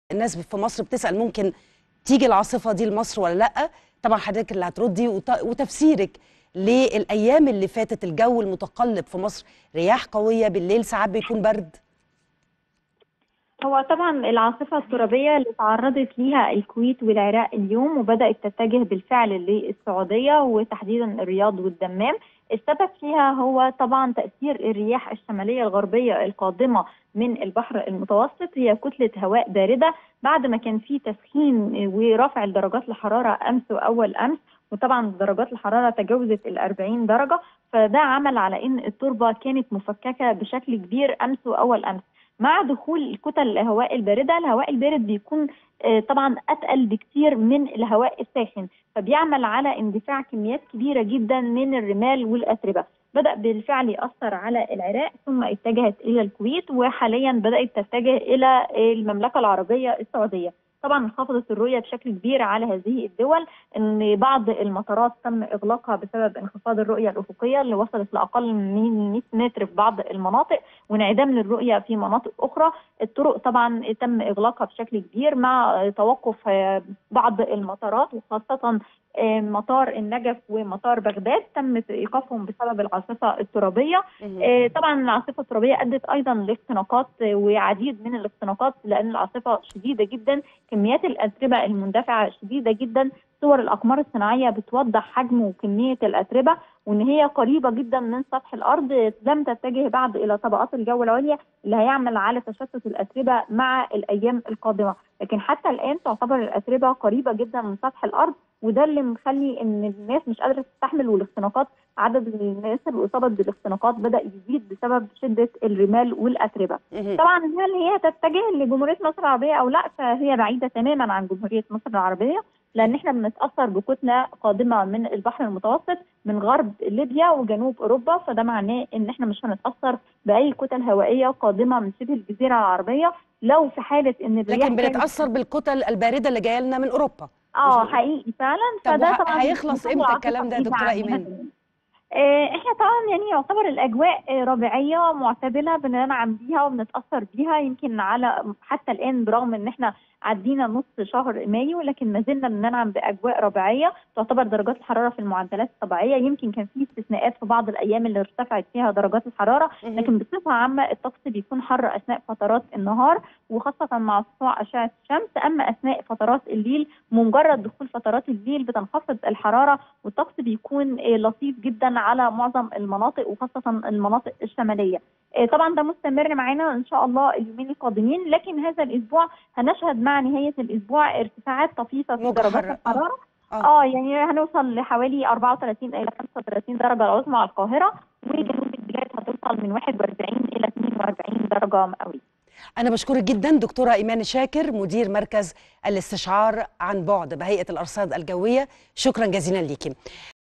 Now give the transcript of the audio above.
الناس في مصر بتسأل ممكن تيجي العاصفة دي لمصر ولا لأ طبعا حضرتك اللي هتردي وت- وتفسيرك للأيام اللي فاتت الجو المتقلب في مصر رياح قوية بالليل ساعات بيكون برد هو طبعا العاصفة الترابية اللي تعرضت ليها الكويت والعراق اليوم وبدأت تتجه بالفعل للسعودية وتحديدا الرياض والدمام السبب فيها هو طبعا تأثير الرياح الشمالية الغربية القادمة من البحر المتوسط هي كتلة هواء باردة بعد ما كان في تسخين ورفع درجات الحرارة أمس وأول أمس وطبعا درجات الحرارة تجاوزت ال 40 درجة فده عمل على إن التربة كانت مفككة بشكل كبير أمس وأول أمس مع دخول كتل الهواء البارده الهواء البارد بيكون آه، طبعا اتقل بكتير من الهواء الساخن فبيعمل على اندفاع كميات كبيره جدا من الرمال والاتربه بدا بالفعل ياثر على العراق ثم اتجهت الى الكويت وحاليا بدات تتجه الى المملكه العربيه السعوديه طبعا انخفضت الرؤيه بشكل كبير على هذه الدول ان بعض المطارات تم اغلاقها بسبب انخفاض الرؤيه الافقيه اللي وصلت لاقل من 100 متر في بعض المناطق وانعدام للرؤيه في مناطق اخرى الطرق طبعا تم اغلاقها بشكل كبير مع توقف آه، بعض المطارات وخاصه آه، مطار النجف ومطار بغداد تم ايقافهم بسبب العاصفه الترابيه آه، طبعا العاصفه الترابيه ادت ايضا لاختناقات آه، وعديد من الاختناقات لان العاصفه شديده جدا كميات الاتربه المندفعه شديده جدا صور الاقمار الصناعيه بتوضح حجم وكميه الاتربه وان هي قريبه جدا من سطح الارض لم تتجه بعد الى طبقات الجو العليا اللي هيعمل على تشتت الاتربه مع الايام القادمه لكن حتى الان تعتبر الاتربه قريبه جدا من سطح الارض وده اللي مخلي ان الناس مش قادره تستحمل والاختناقات عدد الناس اللي اصابت بالاختناقات بدا يزيد بسبب شده الرمال والاتربه طبعا هل هي تتجه لجمهوريه مصر العربيه او لا فهي بعيده تماما عن جمهوريه مصر العربيه لان احنا بنتاثر بكتله قادمه من البحر المتوسط من غرب ليبيا وجنوب اوروبا فده معناه ان احنا مش هنتاثر باي كتل هوائيه قادمه من شبه الجزيره العربيه لو في حاله ان الرياح لكن كانت- بنتأثر بالكتل الباردة اللي جايه لنا من أوروبا اه مش- حقيقي فعلا طب فده وه- طبعا هيخلص بيكون إمتى عاصفة الكلام ده يا جديدة دكتورة عننا. إيمان؟ آه، احنا طبعا يعني يعتبر الاجواء آه، ربيعيه معتدله بننعم بيها وبنتاثر بيها يمكن على حتى الان برغم ان احنا عدينا نص شهر مايو لكن ما زلنا بننعم باجواء ربيعيه تعتبر درجات الحراره في المعدلات الطبيعيه يمكن كان في استثناءات في بعض الايام اللي ارتفعت فيها درجات الحراره لكن بصفه عامه الطقس بيكون حر اثناء فترات النهار وخاصه مع سطوع اشعه الشمس اما اثناء فترات الليل مجرد دخول فترات الليل بتنخفض الحراره والطقس بيكون آه، لطيف جدا على معظم المناطق وخاصه المناطق الشماليه آه، طبعا ده مستمر معانا ان شاء الله اليومين القادمين لكن هذا الاسبوع هنشهد مع نهايه الاسبوع ارتفاعات طفيفه في موجة درجات حارة. آه. الحراره آه. اه يعني هنوصل لحوالي 34 الى 35 درجه العظمى على القاهره وجنوب البلاد هتوصل من 41 الى 42 درجه مئويه أنا بشكرك جدا دكتورة إيمان شاكر مدير مركز الاستشعار عن بعد بهيئة الأرصاد الجوية شكرا جزيلا ليكي